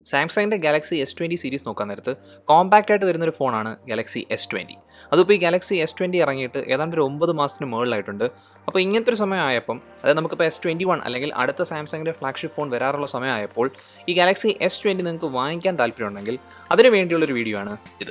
സാംസങ്ങിൻ്റെ Galaxy S twenty series നോക്കാൻ നേരത്ത് കോമ്പാക്റ്റ് ആയിട്ട് വരുന്നൊരു ഫോണാണ് ഗാലക്സി എസ് ട്വൻറ്റി അതിപ്പോൾ ഈ ഗാലക്സി എസ് ട്വൻറ്റി ഇറങ്ങിയിട്ട് ഏതാണ്ട് ഒരു ഒമ്പത് മാസത്തിന് മുകളിലായിട്ടുണ്ട് അപ്പോൾ ഇങ്ങനത്തെ ഒരു സമയമായപ്പം അതായത് നമുക്കിപ്പോൾ എസ് ട്വൻറ്റി വൺ അല്ലെങ്കിൽ അടുത്ത സാംസങ്ങിൻ്റെ ഫ്ലാഗ്ഷിപ്പ് ഫോൺ വരാറുള്ള സമയമായപ്പോൾ ഈ ഗാലക്സി എസ് ട്വൻറ്റി നിങ്ങൾക്ക് വാങ്ങിക്കാൻ താല്പര്യമുണ്ടെങ്കിൽ അതിന് വേണ്ടിയുള്ളൊരു വീഡിയോ ആണ് ഇത്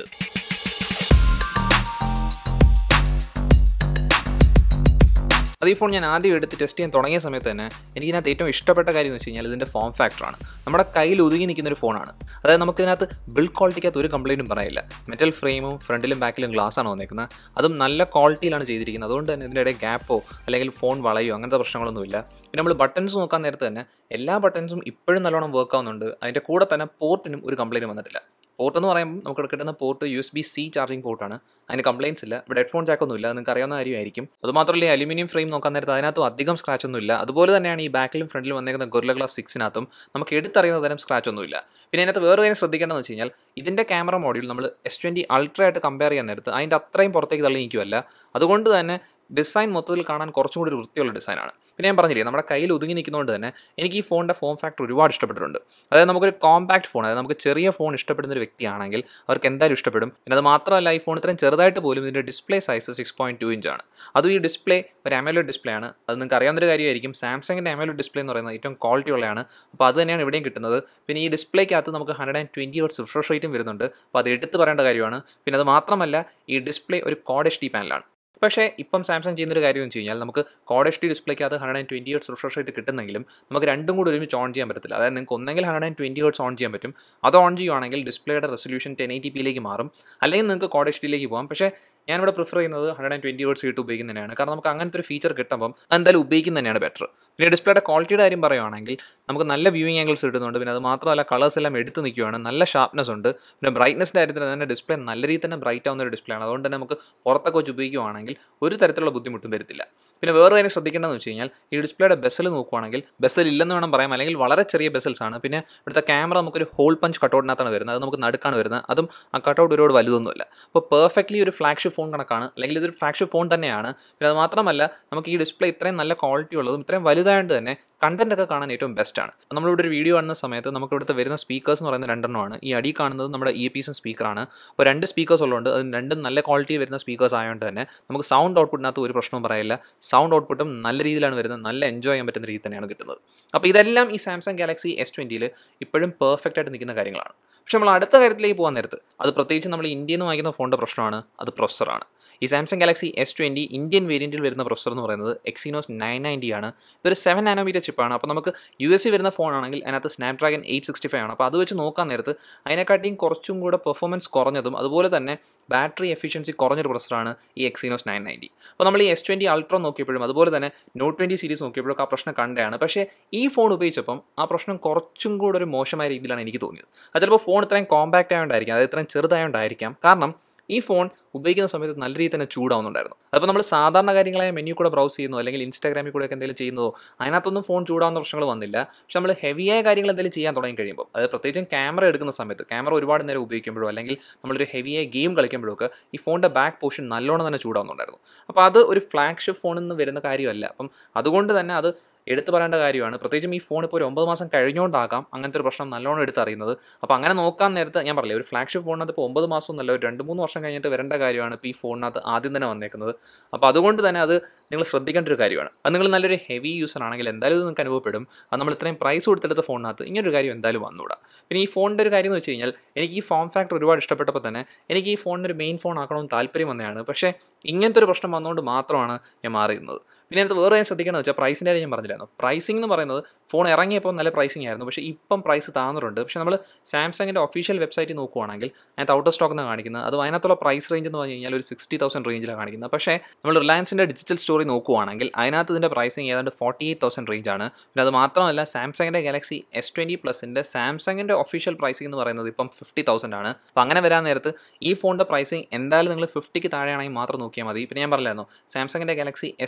അത് ഈ ഫോൺ ഞാൻ ആദ്യം എടുത്ത് ടെസ്റ്റ് ചെയ്യാൻ തുടങ്ങിയ സമയത്ത് തന്നെ എനിക്കിതിനകത്ത് ഏറ്റവും ഇഷ്ടപ്പെട്ട കാര്യം എന്ന് വെച്ച് കഴിഞ്ഞാൽ ഇതിൻ്റെ ഫോം ഫാക്ടറാണ് നമ്മുടെ കയ്യിൽ ഒതുങ്ങി നിൽക്കുന്ന ഒരു ഫോണാണ് അതായത് നമുക്കിതിനകത്ത് ബിൽഡ് ക്വാളിറ്റിക്കകത്ത് ഒരു കംപ്ലൈൻറ്റും പറയില്ല മെറ്റൽ ഫ്രെയിമും ഫ്രണ്ടിലും ബാക്കിലും ഗ്ലാസ് ആണ് വന്നേക്കുന്നത് അതും നല്ല ക്വാളിറ്റിയിലാണ് ചെയ്തിരിക്കുന്നത് അതുകൊണ്ട് തന്നെ ഇതിൻ്റെ ഇടയിൽ ഗ്യാപ്പോ അല്ലെങ്കിൽ ഫോൺ വളയോ അങ്ങനത്തെ പ്രശ്നങ്ങളൊന്നുമില്ല പിന്നെ നമ്മൾ ബട്ടൺസ് നോക്കാൻ നേരത്ത് തന്നെ എല്ലാ ബട്ടൺസും ഇപ്പോഴും നല്ലോണം വർക്ക് ആവുന്നുണ്ട് അതിൻ്റെ കൂടെ തന്നെ പോർട്ടിനും ഒരു കംപ്ലൈൻറ്റ് വന്നിട്ടില്ല പോർട്ട് എന്ന് പറയുമ്പോൾ നമുക്ക് കിട്ടുന്ന port U S B C charging പോർട്ടാണ് അതിന് കംപ്ലയിൻസ് ഇല്ല ഇവിടെ ഹെഡ്ഫോൺ ജാക്ക് ഒന്നും ഇല്ല നിങ്ങൾക്ക് അറിയാവുന്ന കാര്യമായിരിക്കും അതുമാത്രമല്ല ഈ അലുമിനിയം ഫ്രെയിം നോക്കാൻ നേരത്ത് അതിനകത്തും അധികം സ്ക്രാച്ച് ഒന്നും ഇല്ല അതുപോലെ തന്നെയാണ് ഈ ബാക്കിലും ഫ്രണ്ടിലും വന്നേക്കുന്ന ഗൊറില ഗ്ലാസ് സിക്സിനകത്തും നമുക്ക് എടുത്തറിയുന്ന തരം സ്ക്രാച്ച് ഒന്നും ഇല്ല പിന്നെ അതിനകത്ത് വേറെ കാര്യം ശ്രദ്ധിക്കേണ്ടതെന്ന് വെച്ച് കഴിഞ്ഞാൽ ഇതിൻ്റെ ക്യാമറ മോഡ്യൂൾ നമ്മൾ എസ് ട്വൻറ്റി അൾട്ര ആയിട്ട് കമ്പയർ ചെയ്യാൻ നേരത്ത് അതിൻ്റെ അത്രയും പുറത്തേക്ക് തള്ളി നിൽക്കുമല്ല അതുകൊണ്ട് തന്നെ ഡിസൈൻ മൊത്തത്തിൽ കാണാൻ കുറച്ചും കൂടി ഒരു വൃത്തിയുള്ള ഡിസൈനാണ് പിന്നെ ഞാൻ പറഞ്ഞില്ലേ നമ്മുടെ കയ്യിൽ ഒതുങ്ങി നിൽക്കുന്നതുകൊണ്ട് തന്നെ എനിക്ക് ഈ ഫോണിൻ്റെ ഫോം ഫാക്ടർ ഒരുപാട് ഇഷ്ടപ്പെട്ടിട്ടുണ്ട് അതായത് നമുക്കൊരു കോമ്പാക്ട് ഫോൺ അതായത് നമുക്ക് ചെറിയ ഫോൺ ഇഷ്ടപ്പെടുന്ന ഒരു വ്യക്തിയാണെങ്കിൽ അവർക്ക് എന്തായാലും ഇഷ്ടപ്പെടും പിന്നെ അത് മാത്രമല്ല ഈ ഫോൺ ഇത്രയും ചെറുതായിട്ട് പോലും ഇതിൻ്റെ display size six point two ഇഞ്ചാണ് അതും ഈ ഡിസ്പ്ലേ ഒരു അമലോ ഡിസ്പ്ലേ ആണ് അത് നിങ്ങൾക്ക് അറിയാവുന്നൊരു കാര്യമായിരിക്കും സാംസങ്ങിൻ്റെ അമലോ ഡിസ്പ്ലേ എന്ന് പറയുന്നത് ഏറ്റവും ക്വാളിറ്റി ഉള്ളതാണ് അപ്പോൾ അത് തന്നെയാണ് ഇവിടെയും കിട്ടുന്നത് പിന്നെ ഈ ഡിസ്പ്ലേക്കകത്ത് നമുക്ക് hundred and twenty hertz refresh റേറ്റും വരുന്നുണ്ട് അപ്പോൾ അത് എടുത്ത് പറയേണ്ട കാര്യമാണ് പിന്നെ അത് മാത്രമല്ല ഈ ഡിസ്പ്ലേ ഒരു കോഡ് എച്ച് ഡി പാനലാണ് പക്ഷേ ഇപ്പം സാംസങ് ചെയ്യുന്നൊരു കാര്യം എന്ന് വെച്ച് കഴിഞ്ഞാൽ നമുക്ക് കോഡ് എച്ച് ഡി ഡിസ്പ്ലേക്ക് അത് hundred and twenty hertz refresh rate കിട്ടുന്നെങ്കിലും നമുക്ക് രണ്ടും കൂടി ഒരുമിച്ച് ഓൺ ചെയ്യാൻ പറ്റത്തില്ല അതായത് നിങ്ങൾക്ക് ഒന്നെങ്കിൽ hundred and twenty hertz on ചെയ്യാൻ പറ്റും അത് ഓൺ ചെയ്യുവാണെങ്കിൽ ഡിസ്പ്ലേയുടെ റെസൊല്യൂഷൻ ടെൻ എയ്റ്റി പിയിലേക്ക് മാറും അല്ലെങ്കിൽ നിങ്ങൾക്ക് കോഡ് എച്ച് ഡിയിലേക്ക് പോകാം പക്ഷേ ഞാനിവിടെ പ്രിഫർ ചെയ്യുന്നത് ഹൺഡ്രഡ് ആൻഡ് ട്വൻറ്റി ഹേർട്സ് ഇട്ട് ഉപയോഗിക്കുന്നതിനാണ് കാരണം നമുക്ക് അങ്ങനത്തെ ഒരു ഫീച്ചർ കിട്ടുമ്പം എന്തായാലും ഉപയോഗിക്കുന്നത് തന്നെയാണ് ബെറ്റർ പിന്നെ ഡിസ്പ്ലേയുടെ ക്വാളിറ്റിയുടെ കാര്യം പറയുവാണെങ്കിൽ നമുക്ക് നല്ല വ്യൂയിങ് ആംഗിൾസ് കിട്ടുന്നുണ്ട് പിന്നെ അത് മാത്രമല്ല കളേഴ്സ് എല്ലാം എടുത്ത് നിൽക്കുകയാണ് നല്ല ഷാർപ്നെസ് ഉണ്ട് പിന്നെ ബ്രൈറ്റ്നസിൻ്റെ കാര്യത്തിൽ തന്നെ ഡിസ്പ്ലേ നല്ല രീതിയിൽ തന്നെ ബ്രൈറ്റ് ആവുന്ന ഒരു ഡിസ്പ്ലേ ആണ് അതുകൊണ്ട് തന്നെ നമുക്ക് പുറത്തൊക്കെ വെച്ച് ഉപയോഗിക്കുകയാണെങ്കിൽ ഒരു തരത്തിലുള്ള ബുദ്ധിമുട്ടും വരത്തില്ല പിന്നെ വേറെ കാര്യം ശ്രദ്ധിക്കേണ്ടതെന്ന് വെച്ച് കഴിഞ്ഞാൽ ഈ ഡിസ്പ്ലേയുടെ ബെസൽ നോക്കുവാണെങ്കിൽ ബെസൽ ഇല്ലെന്ന് വേണം പറയാം അല്ലെങ്കിൽ വളരെ ചെറിയ ബെസൽസ് ആണ് പിന്നെ ഇവിടുത്തെ ക്യാമറ നമുക്കൊരു ഹോൾ പഞ്ച് കട്ടൗട്ടിനകത്താണ് വരുന്നത് അത് നമുക്ക് നടുക്കാണ് വരുന്നത് അതും ആ കട്ടൗട്ട് ഒരുപാട് വലുതൊന്നുമില്ല അപ്പോൾ പെർഫെക്റ്റ്ലി ഒരു ഫ്ലാഗ്ഷിപ്പ് ഫോൺ കണക്കാണ് അല്ലെങ്കിൽ ഇതൊരു ഫ്ലാഗ്ഷിപ്പ് ഫോൺ തന്നെയാണ് പിന്നെ അത് മാത്രമല്ല നമുക്ക് ഈ ഡിസ്പ്ലേ ഇത്രയും നല്ല ക്വാളിറ്റി ഉള്ളതും ഇത്രയും വലുതായതുകൊണ്ട് തന്നെ കണ്ടന്റ് ഒക്കെ കാണാൻ ഏറ്റവും ബെസ്റ്റാണ് നമ്മളിവിടെ ഒരു വീഡിയോ കാണുന്ന സമയത്ത് നമുക്ക് ഇവിടുത്തെ വരുന്ന സ്പീക്കേഴ്സ് എന്ന് പറയുന്ന രണ്ടെണ്ണമാണ് ഈ അടി കാണുന്നത് നമ്മുടെ ഇ പീസും സ്പീക്കറാണ് അപ്പോൾ രണ്ട് സ്പീക്കേഴ്സ് ഉള്ളതുകൊണ്ട് അത് രണ്ടും നല്ല ക്വാളിറ്റിയിൽ വരുന്ന സ്പീക്കേഴ്സ് ആയതുകൊണ്ട് തന്നെ നമുക്ക് സൗണ്ട് ഔട്ട്പുട്ടിനകത്ത് ഒരു പ്രശ്നവും പറയില്ല സൗണ്ട് ഔട്ട്പുട്ടും നല്ല രീതിയിലാണ് വരുന്നത് നല്ല എൻജോയ് ചെയ്യാൻ പറ്റുന്ന രീതി തന്നെയാണ് കിട്ടുന്നത് അപ്പോൾ ഇതെല്ലാം ഈ സാംസങ് ഗാലക്സി എസ് ട്വൻറ്റിയിൽ ഇപ്പോഴും പെർഫെക്റ്റ് ആയിട്ട് നിൽക്കുന്ന കാര്യങ്ങളാണ് പക്ഷേ നമ്മൾ അടുത്ത കാര്യത്തിലേക്ക് പോകാൻ നേരത്ത് അത് പ്രത്യേകിച്ച് നമ്മൾ ഇന്ത്യയിൽ നിന്ന് വാങ്ങിക്കുന്ന ഫോണിൻ്റെ പ്രശ്നമാണ് അത് പ്രൊസറാണ് ഈ Samsung Galaxy S twenty Indian വേരിയൻറ്റിൽ വരുന്ന പ്രൊസർ എന്ന് പറയുന്നത് എക്സിനോസ് നയൻ നയൻറ്റി ആണ് ഇതൊരു സെവൻ നാനോമീറ്റർ ചിപ്പാണ് അപ്പോൾ നമുക്ക് യു എസ് സി വരുന്ന ഫോണാണെങ്കിൽ അതിനകത്ത് സ്നാപ്ഡ്രാഗൺ എയ്റ്റ് സിക്സ്റ്റി ഫൈവ് ആണ് അപ്പോൾ അത് വെച്ച് നോക്കാൻ നേരത്ത് അതിനെക്കാട്ടിയും കുറച്ചും കൂടെ പെർഫോമൻസ് കുറഞ്ഞതും അതുപോലെ തന്നെ ബാറ്ററി എഫിഷ്യൻസി കുറഞ്ഞൊരു പ്രൊസറാണ് ഈ എക്സിനോസ് നയൻ നയൻറ്റി അപ്പോൾ നമ്മൾ ഈ എസ് ട്വൻറ്റി അൾട്ര നോക്കിയപ്പോഴും അതുപോലെ തന്നെ നോട്ട് ട്വൻറ്റി സീരീസ് നോക്കിയപ്പോഴൊക്കെ ആ പ്രശ്നം കണ്ടതാണ് പക്ഷേ ഈ ഫോൺ ഉപയോഗിച്ചപ്പം ആ പ്രശ്നം കുറച്ചും കൂടെ ഒരു മോശമായ രീതിയിലാണ് എനിക്ക് തോന്നിയത് അത് ചിലപ്പോൾ ഫോൺ ഇത്രയും കോമ്പാക്റ്റ് ആയതുകൊണ്ടായിരിക്കാം അത് ഇത്രയും ചെറുതായതുകൊണ്ടായിരിക്കാം കാരണം ഈ ഫോൺ ഉപയോഗിക്കുന്ന സമയത്ത് നല്ല രീതിയിൽ തന്നെ ചൂടാവുന്നുണ്ടായിരുന്നു അപ്പോൾ നമ്മൾ സാധാരണ കാര്യങ്ങളായ മെനു കൂടെ ബ്രൗസ് ചെയ്യുന്നോ അല്ലെങ്കിൽ ഇൻസ്റ്റാഗ്രാമിൽ കൂടെ ഒക്കെ എന്തെങ്കിലും ചെയ്യുന്നതോ അതിനകത്തൊന്നും ഫോൺ ചൂടാവുന്ന പ്രശ്നങ്ങൾ വന്നില്ല പക്ഷെ നമ്മൾ ഹെവിയായ കാര്യങ്ങൾ എന്തെങ്കിലും ചെയ്യാൻ തുടങ്ങി കഴിയുമ്പോൾ അതായത് പ്രത്യേകിച്ചും ക്യാമറ എടുക്കുന്ന സമയത്ത് ക്യാമറ ഒരുപാട് നേരം ഉപയോഗിക്കുമ്പോഴോ അല്ലെങ്കിൽ നമ്മളൊരു ഹെവിയായ ഗെയിം കളിക്കുമ്പോഴോ ഒക്കെ ഈ ഫോണിൻ്റെ ബാക്ക് പോർഷൻ നല്ലോണം തന്നെ ചൂടാവുന്നുണ്ടായിരുന്നു അപ്പോൾ അത് ഒരു ഫ്ലാഗ്ഷിപ്പ് ഫോണിൽ നിന്ന് വരുന്ന കാര്യമല്ല അപ്പം അതുകൊണ്ട് തന്നെ അത് എടുത്തു പറയേണ്ട കാര്യമാണ് പ്രത്യേകിച്ചും ഈ ഫോൺ ഇപ്പോൾ ഒരു ഒമ്പത് മാസം കഴിഞ്ഞുകൊണ്ടാകാം അങ്ങനത്തെ ഒരു പ്രശ്നം നല്ലോണം എടുത്തറിയുന്നത് അപ്പോൾ അങ്ങനെ നോക്കാൻ നേരത്തെ ഞാൻ പറഞ്ഞില്ലേ ഒരു ഫ്ലാഗ്ഷിപ്പ് ഫോണിനകത്ത് ഇപ്പോൾ ഒമ്പത് മാസം എന്നല്ല ഒരു രണ്ട് മൂന്ന് വർഷം കഴിഞ്ഞിട്ട് വരേണ്ട കാര്യമാണ് ഇപ്പോൾ ഈ ഫോണിനകത്ത് ആദ്യം തന്നെ വന്നേക്കുന്നത് അപ്പോൾ അതുകൊണ്ട് തന്നെ അത് നിങ്ങൾ ശ്രദ്ധിക്കേണ്ട ഒരു കാര്യമാണ് അത് നിങ്ങൾ നല്ലൊരു ഹെവി യൂസർ ആണെങ്കിൽ എന്തായാലും ഇത് നിങ്ങൾക്ക് അനുഭവപ്പെടും അത് നമ്മൾ ഇത്രയും പ്രൈസ് കൊടുത്തെടുത്ത ഫോണിനകത്ത് ഇങ്ങനൊരു കാര്യം എന്തായാലും വന്നുകൂടാ പിന്നെ ഈ ഫോണിൻ്റെ ഒരു കാര്യം എന്ന് വെച്ച് കഴിഞ്ഞാൽ എനിക്ക് ഈ ഫോം ഫാക്ടർ ഒരുപാട് ഇഷ്ടപ്പെട്ടപ്പോൾ തന്നെ എനിക്ക് ഈ ഫോണിന് ഒരു മെയിൻ ഫോൺ ആക്കണമെന്ന് താല്പര്യം വന്നതാണ് പക്ഷേ ഇങ്ങനത്തെ ഒരു പ്രശ്നം വന്നുകൊണ്ട് മാത്രമാണ് ഞാൻ മാറിയുന്നത് പിന്നെ അതിനകത്ത് വേറെ ഞാൻ ശ്രദ്ധിക്കണമെന്ന് വെച്ചാൽ പ്രൈസിൻ്റെ കാര്യം ഞാൻ പറഞ്ഞില്ലായിരുന്നു പ്രൈസിംഗ് എന്ന് പറയുന്നത് ഫോൺ ഇറങ്ങിയപ്പോൾ നല്ല പ്രൈസിംഗ് ആയിരുന്നു പക്ഷേ ഇപ്പം പ്രൈസ് താന്നിട്ടുണ്ട് പക്ഷേ നമ്മൾ സാംസങ്ങിൻ്റെ ഒഫീഷ്യൽ വെബ്സൈറ്റിൽ നോക്കുവാണെങ്കിൽ അതിനകത്ത് ഔട്ട് ഓഫ് സ്റ്റോക്ക് എന്ന് കാണിക്കുന്നത് അത് അതിനകത്തുള്ള പ്രൈസ് റേഞ്ച് എന്ന് പറഞ്ഞു കഴിഞ്ഞാൽ ഒരു സിക്സ്റ്റി തൗസൻഡ് റേഞ്ചിലാണ് കാണിക്കുന്നത് പക്ഷേ നമ്മൾ റിലയൻസിൻ്റെ ഡിജിറ്റൽ സ്റ്റോറി നോക്കുവാണെങ്കിൽ അതിനകത്ത് ഇതിൻ്റെ പ്രൈസിങ് ഏതാണ്ട് ഫോർട്ടി എയ്റ്റ് തൗസൻഡ് റേഞ്ചാണ് പിന്നെ അത് മാത്രമല്ല സാംസങ്ങിൻ്റെ ഗാലക്സി എസ് ട്വൻറ്റി പ്ലസിൻ്റെ സാംസങ്ങിൻ്റെ ഒഫീഷ്യൽ പ്രൈസിംഗ് എന്ന് പറയുന്നത് ഇപ്പം ഫിഫ്റ്റി തൗസൻഡ് ആണ് അപ്പോൾ അങ്ങനെ വരാൻ നേരത്ത് ഈ ഫോണിൻ്റെ പ്രൈസിങ് എന്തായാലും നിങ്ങൾ ഫിഫ്റ്റിക്ക് താഴെയാണെങ്കിൽ മാത്രം നോക്കിയാൽ മതി പിന്നെ ഞാൻ പറഞ്ഞായിരുന്നു സാംസങ്ങിൻ്റെ ഗാലക്സി എസ് ട്വൻറ്റി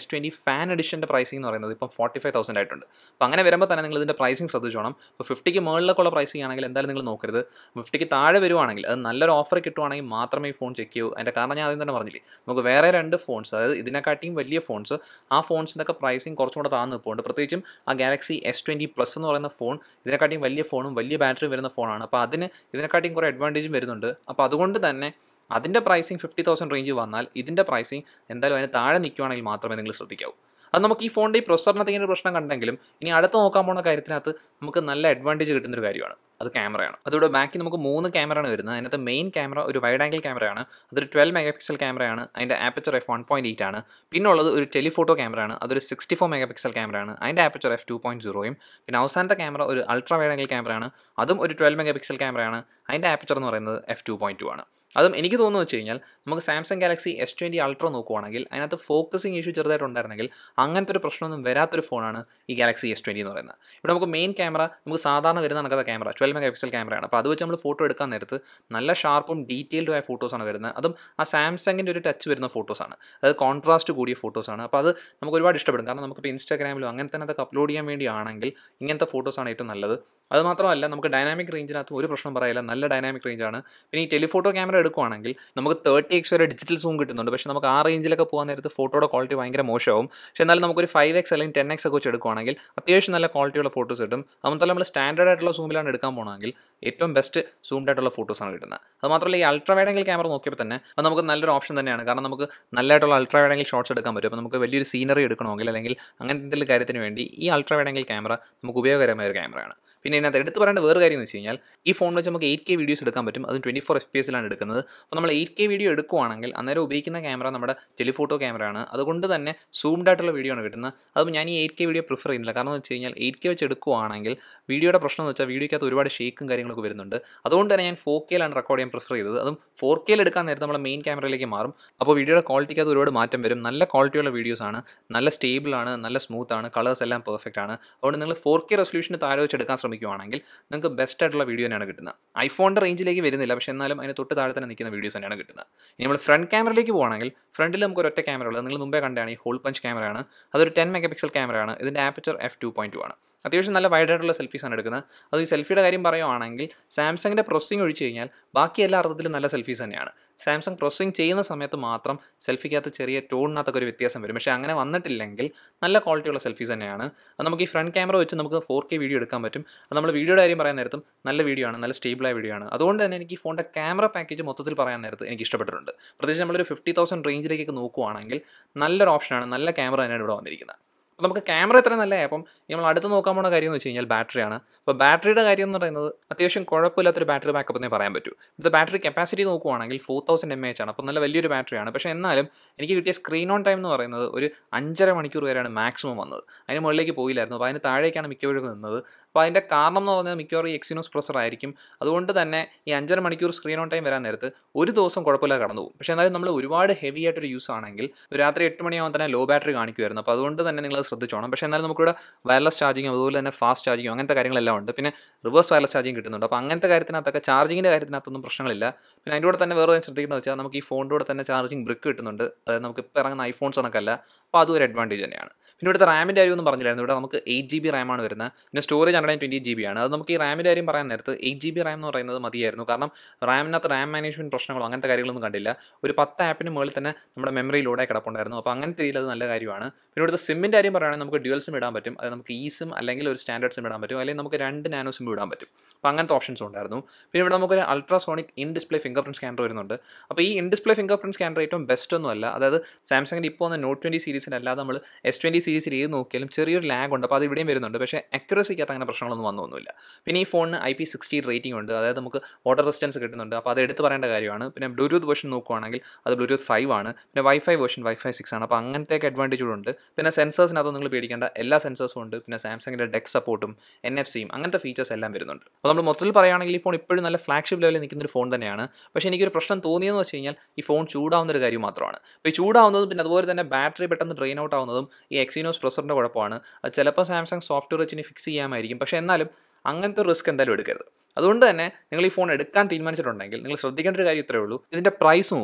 ഫാൻ എഡിഷൻ്റെ പ്രൈസിംഗ് എന്ന് പറയുന്നത് ഇപ്പം ഫോർട്ടി ഫൈവ് തൗസൻഡ് ആയിട്ടുണ്ട് അപ്പോൾ അങ്ങനെ വരുമ്പോൾ തന്നെ നിങ്ങൾ ഇതിൻ്റെ പ്രൈസിംഗ് ശ്രദ്ധിച്ചോണം ഇപ്പോൾ ഫിഫ്റ്റിക്ക് മുകളിലേക്കുള്ള പ്രൈസിംഗ് ആണെങ്കിൽ എന്തായാലും നിങ്ങൾ നോക്കരുത് ഫിഫ്റ്റിക്ക് താഴെ വരുവാണെങ്കിൽ അത് നല്ലൊരു ഓഫർ കിട്ടുവാണെങ്കിൽ മാത്രമേ ഈ ഫോൺ ചെക്ക് ചെയ്യൂ അതിൻ്റെ കാരണം ഞാൻ ആദ്യം തന്നെ പറഞ്ഞില്ലേ നമുക്ക് വേറെ രണ്ട് ഫോൺസ് അതായത് ഇതിനെക്കാട്ടിയും വലിയ ഫോൺസ് ആ ഫോൺസിൻ്റെയൊക്കെ പ്രൈസിങ് കുറച്ചും കൂടെ താഴ്ന്നു നിൽപ്പുണ്ട് പ്രത്യേകിച്ചും ആ ഗാലക്സി എസ് ട്വൻറ്റി പ്ലസ് എന്ന് പറയുന്ന ഫോൺ ഇതിനെക്കാട്ടിയും വലിയ ഫോണും വലിയ ബാറ്ററിയും വരുന്ന ഫോണാണ് അപ്പോൾ അതിന് ഇതിനെക്കാട്ടിയും കുറേ അഡ്വാൻറ്റേജും വരുന്നുണ്ട് അപ്പോൾ അതുകൊണ്ട് തന്നെ അതിൻ്റെ പ്രൈസിങ് ഫിഫ്റ്റി തൗസൻഡ് റേഞ്ച് വന്നാൽ ഇതിൻ്റെ പ്രൈസിങ് എന്തായാലും അതിന് താഴെ നിൽക്കുവാണെങ്കിൽ മാത്രമേ നിങ്ങൾ ശ്രദ്ധിക്കാവൂ അത് നമുക്ക് ഈ ഫോണിൻ്റെ ഈ പ്രൊസറിനകത്ത് ഇങ്ങനെ ഒരു പ്രശ്നം കണ്ടെങ്കിലും ഇനി അടുത്ത് നോക്കാൻ പോകുന്ന കാര്യത്തിനകത്ത് നമുക്ക് നല്ല അഡ്വാൻറ്റേജ് കിട്ടുന്നൊരു കാര്യമാണ് അത് ക്യാമറയാണ് അതിവിടെ ബാക്കിൽ നമുക്ക് മൂന്ന് ക്യാമറയാണ് വരുന്നത് അതിനകത്ത് മെയിൻ ക്യാമറ ഒരു വൈഡ് ആംഗിൾ ക്യാമറയാണ് അതൊരു ട്വൽവ് മെഗാ പിക്സൽ ക്യാമറയാണ് അതിൻ്റെ aperture F one point eight ആണ് പിന്നെ ഉള്ളത് ഒരു ടെലിഫോട്ടോ ക്യാമറയാണ് അതൊരു സിക്സ്റ്റി ഫോർ മെഗാ പിക്സൽ ക്യാമറയാണ് അതിൻ്റെ ആപ്പച്ചർ എഫ് ടു പോയിൻറ്റ് സീറോയും പിന്നെ അവസാനത്തെ ക്യാമറ ഒരു അൾട്രാ വൈഡ് ആംഗിൾ ക്യാമറയാണ് അതും ഒരു ട്വൽവ് മെഗാ പിക്സൽ ക്യാമറയാണ് അതിൻ്റെ ആപ്പച്ചർ എന്ന് പറയുന്നത് എഫ് ടു പോയിൻറ്റ് ടു ആണ് അതും എനിക്ക് തോന്നുന്നു വെച്ച് കഴിഞ്ഞാൽ നമുക്ക് Samsung Galaxy S twenty ultra നോക്കുവാണെങ്കിൽ അതിനകത്ത് ഫോക്കസിങ് ഇഷ്യൂ ചെറുതായിട്ടുണ്ടായിരുന്നെങ്കിൽ അങ്ങനത്തെ ഒരു പ്രശ്നമൊന്നും വരാത്തൊരു ഫോണാണ് ഈ ഗാലക്സി എസ് ട്വൻറ്റി എന്ന് പറയുന്നത് ഇവിടെ നമുക്ക് മെയിൻ ക്യാമറ നമുക്ക് സാധാരണ വരുന്ന നടക്കാത്ത ക്യാമറ ട്വൽവ് മെഗാ പിക്സൽ ക്യാമറയാണ് അപ്പോൾ അത് വെച്ച് നമ്മൾ ഫോട്ടോ എടുക്കാൻ നേരത്ത് നല്ല ഷാർപ്പും ഡീറ്റെയിൽഡും ആയ ഫോട്ടോസാണ് വരുന്നത് അതും ആ സാംസങ്ങിൻ്റെ ഒരു ടച്ച് വരുന്ന ഫോട്ടോസാണ് അതായത് കോൺട്രാസ്റ്റ് കൂടിയ ഫോട്ടോസാണ് അപ്പോൾ അത് നമുക്ക് ഒരുപാട് ഇഷ്ടപ്പെടും കാരണം നമുക്കിപ്പോൾ ഇൻസ്റ്റാഗ്രാമിലും അങ്ങനെ തന്നെ അതൊക്കെ അപ്ലോഡ് ചെയ്യാൻ വേണ്ടിയാണെങ്കിൽ ഇങ്ങനത്തെ ഫോട്ടോസാണ് ഏറ്റവും നല്ലത് അത് മാത്രമല്ല നമുക്ക് ഡൈനാമിക് റേഞ്ചിനകത്ത് ഒരു പ്രശ്നം പറയില്ല നല്ല ഡൈനാമിക് റേഞ്ചാണ് പിന്നെ ഈ ടെലിഫോട്ടോ ക്യാമറ എടുക്കുവാണെങ്കിൽ നമുക്ക് തേർട്ടി എക്സ് വരെ ഡിജിറ്റൽ സൂം കിട്ടുന്നുണ്ട് പക്ഷേ നമുക്ക് ആ റേഞ്ചിലൊക്കെ പോകാൻ നേരത്ത് ഫോട്ടോയുടെ ക്വാളിറ്റി ഭയങ്കര മോശമാവും പക്ഷേ എന്നാലും നമുക്കൊരു ഫൈവ് എക്സ് അല്ലെങ്കിൽ ടെൻ എക്സ് ഒക്കെ വെച്ച് എടുക്കുവാണെങ്കിൽ അത്യാവശ്യം നല്ല ക്വാളിറ്റിയുള്ള ഫോട്ടോസ് കിട്ടും അതുപോലെ നമ്മൾ സ്റ്റാൻഡേർഡ് ആയിട്ടുള്ള സൂമിലാണ് എടുക്കാൻ പോകണമെങ്കിൽ ഏറ്റവും ബെസ്റ്റ് സൂംഡ് ആയിട്ടുള്ള ഫോട്ടോസാണ് കിട്ടുന്നത് അത് മാത്രമല്ല ഈ അൾട്രാ വൈഡ് ആംഗിൾ ക്യാമറ നോക്കിയപ്പോൾ തന്നെ അത് നമുക്ക് നല്ലൊരു ഓപ്ഷൻ തന്നെയാണ് കാരണം നമുക്ക് നല്ലതായിട്ടുള്ള അൾട്രാ വൈഡ് ആംഗിൾ ഷോട്ട്സ് എടുക്കാൻ പറ്റും അപ്പോൾ നമുക്ക് വലിയൊരു സീനറി എടുക്കണമെങ്കിൽ അല്ലെങ്കിൽ അങ്ങനത്തെ എന്തെങ്കിലും കാര്യത്തിന് വേണ്ടി ഈ അൾട്രാ വൈഡ് ആംഗിൾ ക്യാമറ നമുക്ക് ഉപയോഗകരമായ ഒരു ക്യാമറയാണ് പിന്നെ ഇതിനകത്ത് എടുത്ത് പറയേണ്ട വേറെ കാര്യം എന്ന് വെച്ച് കഴിഞ്ഞാൽ ഈ ഫോൺ വെച്ച് നമുക്ക് എയ്റ്റ് കെ വീഡിയോസ് എടുക്കാൻ പറ്റും അത് ട്വൻറ്റി ഫോർ എഫ് പി എസിലാണ് എടുക്കുന്നത് അപ്പോൾ നമ്മൾ എയ്റ്റ് കെ വീഡിയോ എടുക്കുവാണെങ്കിൽ അന്നേരം ഉപയോഗിക്കുന്ന ക്യാമറ നമ്മുടെ ടെലിഫോട്ടോ ക്യാമറയാണ് അതുകൊണ്ട് തന്നെ സൂംഡ് ആയിട്ടുള്ള വീഡിയോ ആണ് കിട്ടുന്നത് അതും ഞാൻ ഈ എയ്റ്റ് കെ വീഡിയോ പ്രിഫർ ചെയ്യുന്നില്ല കാരണം എന്ന് വെച്ച് കഴിഞ്ഞാൽ എയ്റ്റ് കെ വെച്ച് എടുക്കുവാണെങ്കിൽ വീഡിയോയുടെ പ്രശ്നം എന്ന് വെച്ചാൽ വീഡിയോക്കകത്ത് ഒരുപാട് ഷേക്കും കാര്യങ്ങളൊക്കെ വരുന്നുണ്ട് അതുകൊണ്ട് തന്നെ ഞാൻ ഫോർ കെയിലാണ് റെക്കോർഡ് ചെയ്യാൻ പ്രിഫർ ചെയ്തത് അതും ഫോർ കെയിൽ എടുക്കാൻ നേരത്തെ നമ്മൾ മെയിൻ ക്യാമറയിലേക്ക് മാറും അപ്പോൾ വീഡിയോയുടെ ക്വാളിറ്റിക്കകത്ത് ഒരുപാട് മാറ്റം വരും നല്ല ക്വാളിറ്റിയുള്ള വീഡിയോസ് ആണ് നല്ല സ്റ്റേബിൾ ആണ് നല്ല സ്മൂത്ത് ആണ് കളേഴ്സ് എല്ലാം പെർഫെക്റ്റ് ആണ് അതുകൊണ്ട് നിങ്ങൾ ഫോർ കെ റെസൊല്യൂഷന് താഴെ വെച്ച് എടുക്കാൻ ശ്രമിക്കുവാണെങ്കിൽ നിങ്ങൾക്ക് ബെസ്റ്റ് ആയിട്ടുള്ള വീഡിയോ തന്നെയാണ് കിട്ടുന്നത് ഐഫോണിൻ്റെ റേഞ്ചിലേക്ക് വരുന്നില്ല പക്ഷേ എന്നാലും അതിന് തൊട്ട് താഴെ തന്നെ നിൽക്കുന്ന വീഡിയോസ് തന്നെയാണ് കിട്ടുന്നത് ഇനി നമ്മൾ ഫ്രണ്ട് ക്യാമറയിലേക്ക് പോകുകയാണെങ്കിൽ ഫ്രണ്ടിൽ നമുക്ക് ഒരൊറ്റ ക്യാമറ ഉള്ളത് നിങ്ങൾ മുമ്പേ കണ്ടാണ് ഈ ഹോൾ പഞ്ച് ക്യാമറയാണ് അതൊരു ടെൻ മെഗാ പിക്സൽ ക്യാമറയാണ് ഇതിൻ്റെ aperture F two point two ആണ് അത്യാവശ്യം നല്ല വൈഡ് ആയിട്ടുള്ള സെൽഫീസാണ് എടുക്കുന്നത് അത് ഈ സെൽഫിയുടെ കാര്യം പറയുവാണെങ്കിൽ സാംസങ്ങിൻ്റെ പ്രോസസ്സിംഗ് ഒഴിച്ച് കഴിഞ്ഞാൽ ബാക്കി എല്ലാ അർത്ഥത്തിലും നല്ല സെൽഫീസ് തന്നെയാണ് സാംസങ് പ്രോസസ്സിംഗ് ചെയ്യുന്ന സമയത്ത് മാത്രം സെൽഫിക്കകത്ത് ചെറിയ ടോണിനകത്തൊക്കെ ഒരു വ്യത്യാസം വരും പക്ഷേ അങ്ങനെ വന്നിട്ടില്ലെങ്കിൽ നല്ല ക്വാളിറ്റിയുള്ള സെൽഫീസ് തന്നെയാണ് അത് നമുക്ക് ഈ ഫ്രണ്ട് ക്യാമറ വെച്ച് നമുക്ക് ഫോർ കെ വീഡിയോ എടുക്കാൻ പറ്റും അത് നമ്മൾ വീഡിയോയുടെ കാര്യം പറയാൻ നേരത്തും നല്ല വീഡിയോ ആണ് നല്ല സ്റ്റേബിളായ വീഡിയോ ആണ് അതുകൊണ്ട് തന്നെ എനിക്ക് ഈ ഫോണിൻ്റെ ക്യാമറ പാക്കേജ് മൊത്തത്തിൽ പറയാൻ നേരത്ത് എനിക്ക് ഇഷ്ടപ്പെട്ടിട്ടുണ്ട് പ്രത്യേകിച്ച് നമ്മളൊരു ഫിഫ്റ്റി തൗസൻഡ് റേഞ്ചിലേക്കൊക്കെ നോക്കുവാണെങ്കിൽ നല്ലൊരു ഓപ്ഷനാണ് നല്ല ക്യാമറ തന്നെയാണ് ഇവിടെ വന്നിരിക്കുന്നത് അപ്പോൾ നമുക്ക് ക്യാമറ ഇത്ര നല്ല അപ്പം നമ്മൾ അടുത്ത് നോക്കാൻ പോകുന്ന കാര്യം എന്ന് വെച്ച് കഴിഞ്ഞാൽ ബാറ്ററിയാണ് അപ്പോൾ ബാറ്ററിയുടെ കാര്യം എന്ന് പറയുന്നത് അത്യാവശ്യം കുഴപ്പമില്ലാത്തൊരു ബാറ്ററി ബാക്കപ്പ് എന്നേ പറയാൻ പറ്റൂ ഇത് ബാറ്ററി കപ്പാസിറ്റി നോക്കുവാണെങ്കിൽ ഫോർ തൗസൻഡ് എം എച്ച് ആണ് അപ്പോൾ നല്ല വലിയൊരു ബാറ്ററിയാണ് പക്ഷേ എന്നാലും എനിക്ക് കിട്ടിയ സ്ക്രീൻ ഓൺ ടൈം എന്ന് പറയുന്നത് ഒരു അഞ്ചര മണിക്കൂർ വരെയാണ് മാക്സിമം വന്നത് അതിന് മുകളിലേക്ക് പോയില്ലായിരുന്നു അപ്പോൾ അതിന് താഴേക്കാണ് മിക്കവരും നിന്നത് അപ്പോൾ അതിൻ്റെ കാരണം എന്ന് പറഞ്ഞാൽ മിക്കവാറും ഈ എക്സിനോസ് പ്രൊസർ ആയിരിക്കും അതുകൊണ്ട് തന്നെ ഈ അഞ്ചര മണിക്കൂർ സ്ക്രീൻ ഓൺ ടൈം വരാൻ നേരത്ത് ഒരു ദിവസം കുഴപ്പമില്ലാതെ കടന്നു പോകും പക്ഷേ എന്നാലും നമ്മൾ ഒരുപാട് ഹെവി ആയിട്ടൊരു യൂസ് ആണെങ്കിൽ രാത്രി എട്ട് മണിയാകുമ്പോൾ തന്നെ ലോ ബാറ്ററി കാണിക്കുമായിരുന്നു അപ്പോൾ അതുകൊണ്ട് തന്നെ നിങ്ങൾ ശ്രദ്ധിച്ചോണം പക്ഷേ എന്നാലും നമുക്കിവിടെ വയർലെസ് ചാർജിങ്ങും അതുപോലെ തന്നെ ഫാസ്റ്റ് ചാർജിങ്ങും അങ്ങനത്തെ കാര്യങ്ങളെല്ലാം ഉണ്ട് പിന്നെ റിവേഴ്സ് വയർലെസ് ചാർജിങ് കിട്ടുന്നുണ്ട് അപ്പോൾ അങ്ങനത്തെ കാര്യത്തിനകത്തൊക്കെ ചാർജിങ്ങിൻ്റെ കാര്യത്തിനകത്തൊന്നും പ്രശ്നങ്ങളില്ല പിന്നെ അതിൻ്റെ കൂടെ തന്നെ വേറെ കാര്യം ശ്രദ്ധിക്കുന്നത് വെച്ചാൽ നമുക്ക് ഈ ഫോണിൻ്റെ കൂടെ തന്നെ ചാർജിങ് ബ്രിക്ക് കിട്ടുന്നുണ്ട് അതായത് നമുക്ക് ഇപ്പോൾ ഇറങ്ങുന്ന ഐഫോൺസ് കണക്കല്ല അപ്പോൾ അതും ഒരു അഡ്വാൻറ്റേജ് തന്നെയാണ് പിന്നെ ഇവിടുത്തെ റാമിൻ്റെ കാര്യം ഒന്നും പറഞ്ഞില്ലായിരുന്നു ഇവിടെ നമുക്ക് എയ്റ്റ് ജി ബി റാമാണ് വരുന്നത് പിന്നെ storage hundred twenty G B ആണ് അത് നമുക്ക് ഈ റാമിൻ്റെ കാര്യം പറയാൻ നേരത്ത് എയ്റ്റ് ജി ബി റാം എന്ന് പറയുന്നത് മതിയായിരുന്നു കാരണം റാമിനകത്ത് റാം മാനേജ്മെൻറ്റ് പ്രശ്നങ്ങളോ അങ്ങനത്തെ കാര്യങ്ങളൊന്നും കണ്ടില്ല ഒരു പത്ത് ആപ്പിന് മുകളിൽ തന്നെ നമ്മുടെ മെമ്മറി ലോഡായി കിടപ്പുണ്ടായിരുന്നു അപ്പോൾ അങ്ങനത്തെ രീതിയിൽ അത് നല്ല കാര്യമാണ് പിന്നെ ഇവിടുത്തെ സിമ്മിൻ്റെ കാര്യം പറയുകയാണെങ്കിൽ നമുക്ക് ഡ്യുവൽ സിം ഇടാൻ പറ്റും അത് നമുക്ക് ഈ സിം അല്ലെങ്കിൽ ഒരു സ്റ്റാൻഡേർഡ് സിം ഇടാൻ പറ്റും അല്ലെങ്കിൽ നമുക്ക് രണ്ട് നാനോ സിം ഇടാൻ പറ്റും അപ്പോൾ അങ്ങനത്തെ ഓപ്ഷൻസ് ഉണ്ടായിരുന്നു പിന്നെ ഇവിടെ നമുക്കൊരു ultrasonic in display fingerprint scanner വരുന്നുണ്ട് അപ്പോൾ ഈ in display fingerprint scanner ഏറ്റവും ബെസ്റ്റ് ഒന്നും അല്ല അതായത് സാംസങ്ങിൻ്റെ ഇപ്പോൾ വന്ന നോട്ട് ട്വൻറ്റി സീരീസിന് അല്ലാതെ നമ്മൾ എസ് ട്വൻറ്റി സീരീസിൽ ഏത് നോക്കിയാലും ചെറിയൊരു ലാഗ് ഉണ്ട് അപ്പോൾ അത് ഇവിടെയും വരുന്നുണ്ട് പക്ഷേ അക്യുറസിക്കകത്ത് അങ്ങനെ പ്രശ്നങ്ങളൊന്നും വന്നൊന്നുമില്ല പിന്നെ ഈ ഫോണിന് ഐ പി സിക്സ്റ്റി റേറ്റിംഗ് ഉണ്ട് അതായത് നമുക്ക് വാട്ടർ റെസിസ്റ്റൻസ് കിട്ടുന്നുണ്ട് അപ്പോൾ അത് എടുത്ത് പറയേണ്ട കാര്യമാണ് പിന്നെ ബ്ലൂടൂത്ത് വേർഷൻ നോക്കുവാണെങ്കിൽ അത് ബ്ലൂടൂത്ത് ഫൈവ് ആണ് പിന്നെ വൈഫൈ വേർഷൻ വൈഫൈ സിക്സ് ആണ് അപ്പോൾ അങ്ങനത്തെയൊക്കെ അഡ്വാൻറ്റേജുകളുണ്ട് പിന്നെ സെൻസേഴ്സിനകത്ത് നിങ്ങൾ പേടിക്കേണ്ട എല്ലാ സെൻസേഴ്സും ഉണ്ട് പിന്നെ സാംസങ്ങിൻ്റെ ഡെക് സപ്പോർട്ടും എൻ എഫ് സിയും അങ്ങനത്തെ ഫീച്ചേഴ്സ് എല്ലാം വരുന്നുണ്ട് അപ്പോൾ നമ്മൾ മൊത്തത്തിൽ പറയുകയാണെങ്കിൽ ഈ ഫോൺ ഇപ്പോഴും നല്ല ഫ്ലാഗ്ഷിപ്പ് ലെവലിൽ നിൽക്കുന്ന ഒരു ഫോൺ തന്നെയാണ് പക്ഷേ എനിക്കൊരു പ്രശ്നം തോന്നിയെന്ന് വെച്ച് കഴിഞ്ഞാൽ ഈ ഫോൺ ചൂടാവുന്ന ഒരു കാര്യം മാത്രമാണ് അപ്പോൾ ഈ ചൂടാവുന്നതും പിന്നെ അതുപോലെ തന്നെ ബാറ്ററി പെട്ടെന്ന് ഡ്രെയിൻ ഔട്ട് ആവുന്നതും ഈ എക്സിനോസ് പ്രൊസറിൻ്റെ കുഴപ്പമാണ് അത് ചിലപ്പോൾ സാംസങ് സോഫ്റ്റ്വെയർ വെച്ച് ഫിക്സ് ചെയ്യാമായിരിക്കും പക്ഷേ എന്നാലും അങ്ങനത്തെ റിസ്ക് എന്തായാലും എടുക്കരുത് അതുകൊണ്ട് തന്നെ നിങ്ങൾ ഈ ഫോൺ എടുക്കാൻ തീരുമാനിച്ചിട്ടുണ്ടെങ്കിൽ നിങ്ങൾ ശ്രദ്ധിക്കേണ്ട ഒരു കാര്യം ഇത്രയേ ഉള്ളൂ ഇതിൻ്റെ പ്രൈസ് നോക്കുക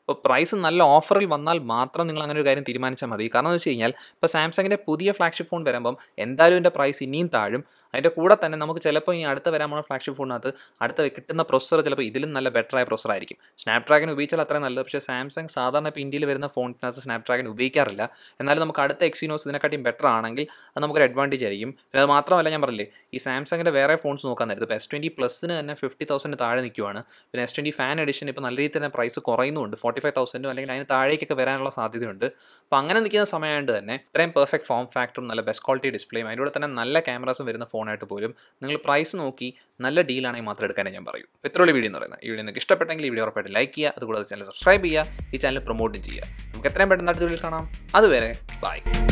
അപ്പോൾ പ്രൈസ് നല്ല ഓഫറിൽ വന്നാൽ മാത്രം നിങ്ങൾ അങ്ങനെ ഒരു കാര്യം തീരുമാനിച്ചാൽ മതി കാരണം എന്ന് വെച്ച് കഴിഞ്ഞാൽ ഇപ്പോൾ സാംസങ്ങിൻ്റെ പുതിയ ഫ്ലാഗ്ഷിപ്പ് ഫോൺ വരുമ്പം എന്തായാലും ഇതിൻ്റെ പ്രൈസ് ഇനിയും താഴും അതിൻ്റെ കൂടെ തന്നെ നമുക്ക് ചിലപ്പോൾ ഇനി അടുത്ത വരാൻ പോകുന്ന ഫ്ലാഗ്ഷിപ്പ് ഫോണിനകത്ത് അടുത്ത കിട്ടുന്ന പ്രൊസസ്സർ ചിലപ്പോൾ ഇതിലും നല്ല ബെറ്റർ ആയ പ്രൊസസ്സർ ആയിരിക്കും സ്നാപ്ഡ്രാഗൺ ഉപയോഗിച്ചാൽ അത്രയും നല്ലത് പക്ഷേ സാംസങ് സാധാരണ ഇപ്പോൾ ഇന്ത്യയിൽ വരുന്ന ഫോണിനകത്ത് സ്നാപ്ഡ്രാഗൺ ഉപയോഗിക്കാറില്ല എന്നാലും നമുക്ക് അടുത്ത എക്സിനോസ് ഇതിനെക്കാട്ടിയും ബെറ്റർ ആണെങ്കിൽ അത് നമുക്കൊരു അഡ്വാൻറ്റേജ് ആയിരിക്കും പിന്നെ അത് മാത്രമല്ല ഞാൻ പറഞ്ഞില്ലേ ഈ സാംസങ്ങിൻ്റെ വേറെ ഫോൺസ് നോക്കാൻ നേരത്ത് ഇപ്പോൾ എസ് ട്വൻറ്റി പ്ലസിന് തന്നെ ഫിഫ്റ്റി തൗസൻഡ് താഴെ നിൽക്കുവാണ് പിന്നെ എസ് ട്വൻറ്റി ഫാൻ എഡിഷൻ ഇപ്പോൾ നല്ല രീതിയിൽ തന്നെ പ്രൈസ് കുറയുന്നുണ്ട് ഫോർട്ടി ഫൈവ് തൗസൻഡും അല്ലെങ്കിൽ അതിന് താഴേക്കൊക്കെ വരാനുള്ള സാധ്യതയുണ്ട് അപ്പോൾ അങ്ങനെ നിൽക്കുന്ന സമയമായതുകൊണ്ട് തന്നെ ഇത്രയും പെർഫെക്റ്റ് ഫോം ഫാക്ടറും നല്ല ബെസ്റ്റ് ക്വാളിറ്റി ഡിസ്പ്ലേയും അതിൻ്റെ കൂടെ തന്നെ നല്ല ക്യാമറാസും വരുന്ന ഫോണായിട്ട് പോലും നിങ്ങൾ പ്രൈസ് നോക്കി നല്ല ഡീലാണെങ്കിൽ മാത്രം എടുക്കാനേ ഞാൻ പറയൂ ഇത്രയുള്ള വീഡിയോ എന്ന് പറയുന്നത് ഈ വീഡിയോ നിങ്ങൾക്ക് ഇഷ്ടപ്പെട്ടെങ്കിൽ ഈ വീഡിയോ ഉറപ്പായിട്ട് ലൈക്ക് ചെയ്യുക അതുകൂടാതെ ചാനൽ സബ്സ്ക്രൈബ് ചെയ്യുക ഈ ചാനൽ പ്രൊമോട്ടും ചെയ്യുക നമുക്ക് എത്രയും പെട്ടെന്ന് അടുത്ത വീഡിയോ കാണാം അതുവരെ ബൈ